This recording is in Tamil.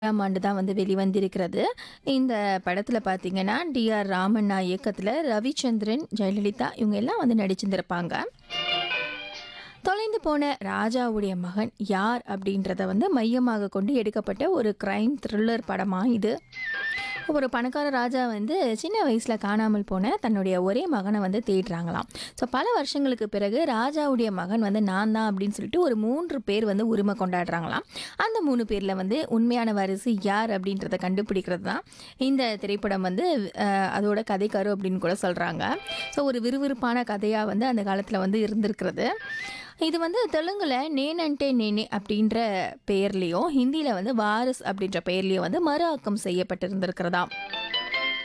ஆம் ஆண்டு தான் வந்து வெளிவந்திருக்கிறது. இந்த படத்துல பார்த்தீங்கன்னா, டி.ஆர். ராமண்ணா இயக்கத்துல ரவிச்சந்திரன், ஜெயலலிதா இவங்க எல்லாம் வந்து நடிச்சிருந்திருப்பாங்க. தொலைந்து போன ராஜாவுடைய மகன் யார் அப்படின்றத வந்து மையமாக கொண்டு எடுக்கப்பட்ட ஒரு கிரைம் த்ரில்லர் படமா இது. ஒரு பணக்கார ராஜா வந்து சின்ன வயசுல காணாமல் போன தன்னுடைய ஒரே மகனை வந்து தேடுறாங்களாம். ஸோ பல வருஷங்களுக்கு பிறகு ராஜாவுடைய மகன் வந்து நான் தான் அப்படின்னு சொல்லிட்டு ஒரு 3 பேர் வந்து உரிமை கொண்டாடுறாங்களாம். அந்த 3 பேர்ல வந்து உண்மையான வாரிசு யார் அப்படின்றத கண்டுபிடிக்கிறது தான் இந்த திரைப்படம் வந்து அ அதோட கதைக்கரு அப்படின்னு கூட சொல்றாங்க. ஸோ ஒரு விறுவிறுப்பான கதையா வந்து அந்த காலத்துல வந்து இருந்திருக்கிறது. இது வந்து தெலுங்குல நேனன்டே நேனே அப்படின்ற பெயர்லயும், ஹிந்தியில வந்து வாரிஸ் அப்படின்ற பெயர்லயும் வந்து மறு ஆக்கம் செய்யப்பட்டிருந்திருக்கிறதாம்.